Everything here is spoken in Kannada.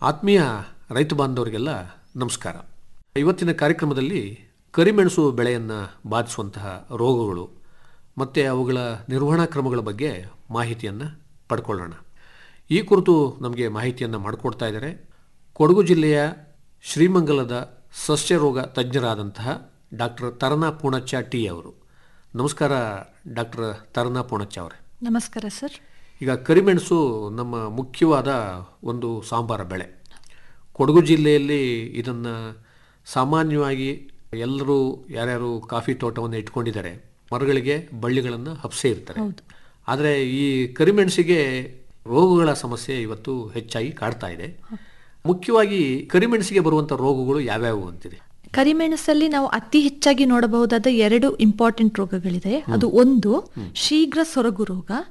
ಆತ್ಮೀಯ ರೈತ ಬಾಂಧವರಿಗೆಲ್ಲ ನಮಸ್ಕಾರ ಇವತ್ತಿನ ಕಾರ್ಯಕ್ರಮದಲ್ಲಿ ಕರಿಮೆಣಸು ಬೆಳೆಯನ್ನು ಬಾಧಿಸುವಂತಹ ರೋಗಗಳು ಮತ್ತು ಅವುಗಳ ನಿರ್ವಹಣಾ ಕ್ರಮಗಳ ಬಗ್ಗೆ ಮಾಹಿತಿಯನ್ನು ಪಡ್ಕೊಳ್ಳೋಣ ಈ ಕುರಿತು ನಮಗೆ ಮಾಹಿತಿಯನ್ನು ಮಾಡಿಕೊಡ್ತಾ ಇದ್ದಾರೆ ಕೊಡಗು ಜಿಲ್ಲೆಯ ಶ್ರೀಮಂಗಲದ ಸಸ್ಯ ರೋಗ ತಜ್ಞರಾದಂತಹ ಡಾಕ್ಟರ್ ತರನಾ ಪೂಣಚ್ಚ ಟಿ ಅವರು ನಮಸ್ಕಾರ ಡಾಕ್ಟರ್ ತರನಾ ಪೂಣಚ್ಚ ಅವರೇ ನಮಸ್ಕಾರ ಸರ್ ಈಗ ಕರಿಮೆಣಸು ನಮ್ಮ ಮುಖ್ಯವಾದ ಒಂದು ಸಾಂಬಾರ ಬೆಳೆ ಕೊಡಗು ಜಿಲ್ಲೆಯಲ್ಲಿ ಇದನ್ನು ಸಾಮಾನ್ಯವಾಗಿ ಎಲ್ಲರೂ ಯಾರ್ಯಾರು ಕಾಫಿ ತೋಟವನ್ನು ಇಟ್ಕೊಂಡಿದ್ದಾರೆ ಮರಗಳಿಗೆ ಬಳ್ಳಿಗಳನ್ನು ಹಬ್ಸೇ ಇರ್ತಾರೆ ಹೌದು ಆದರೆ ಈ ಕರಿಮೆಣಸಿಗೆ ರೋಗಗಳ ಸಮಸ್ಯೆ ಇವತ್ತು ಹೆಚ್ಚಾಗಿ ಕಾಡ್ತಾ ಇದೆ ಮುಖ್ಯವಾಗಿ ಕರಿಮೆಣಸಿಗೆ ಬರುವಂಥ ರೋಗಗಳು ಯಾವ್ಯಾವು ಅಂತಿದೆ ಕರಿಮೆಣಸಲ್ಲಿ ನಾವು ಅತಿ ಹೆಚ್ಚಾಗಿ ನೋಡಬಹುದಾದ ಎರಡು ಇಂಪಾರ್ಟೆಂಟ್ ರೋಗಗಳಿದೆ ಅದು ಒಂದು ಶೀಘ್ರ ಸೊರಗು ರೋಗ